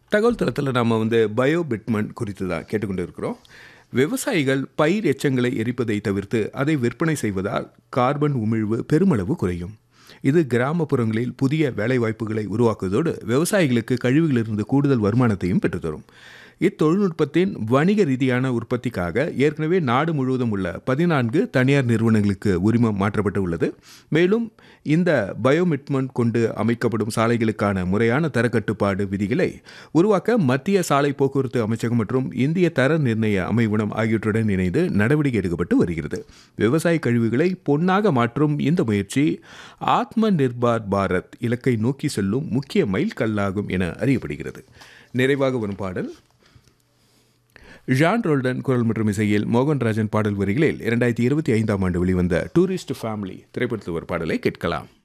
தகவல் தளத்தில் நாம் வந்து பயோபிட்மன் குறித்து தான் கேட்டுக்கொண்டு இருக்கிறோம் விவசாயிகள் பயிர் எச்சங்களை எரிப்பதை தவிர்த்து அதை விற்பனை செய்வதால் கார்பன் உமிழ்வு பெருமளவு குறையும் இது கிராமப்புறங்களில் புதிய வேலைவாய்ப்புகளை உருவாக்குவதோடு விவசாயிகளுக்கு கழிவுகளிலிருந்து கூடுதல் வருமானத்தையும் பெற்றுத்தரும் இத்தொழில்நுட்பத்தின் வணிக ரீதியான உற்பத்திக்காக ஏற்கனவே நாடு முழுவதும் உள்ள பதினான்கு தனியார் நிறுவனங்களுக்கு உரிமம் மாற்றப்பட்டு உள்ளது மேலும் இந்த பயோமிட்மன் கொண்டு அமைக்கப்படும் சாலைகளுக்கான முறையான தரக்கட்டுப்பாடு விதிகளை உருவாக்க மத்திய சாலை போக்குவரத்து அமைச்சகம் மற்றும் இந்திய தர நிர்ணய அமைவினம் ஆகியவற்றுடன் இணைந்து நடவடிக்கை எடுக்கப்பட்டு வருகிறது விவசாய கழிவுகளை பொன்னாக மாற்றும் இந்த முயற்சி ஆத்ம நிர்பார் பாரத் இலக்கை நோக்கி செல்லும் முக்கிய மைல்கல்லாகும் என அறியப்படுகிறது நிறைவாக வரும் பாடல் ஜான் ரோல்டன் குரல் மற்றும் இசையில் மோகன்ராஜன் பாடல் வரிகளில் இரண்டாயிரத்தி இருபத்தி ஐந்தாம் ஆண்டு வெளிவந்த டூரிஸ்ட் ஃபேமிலி திரைப்படத்தில் ஒரு பாடலை கேட்கலாம்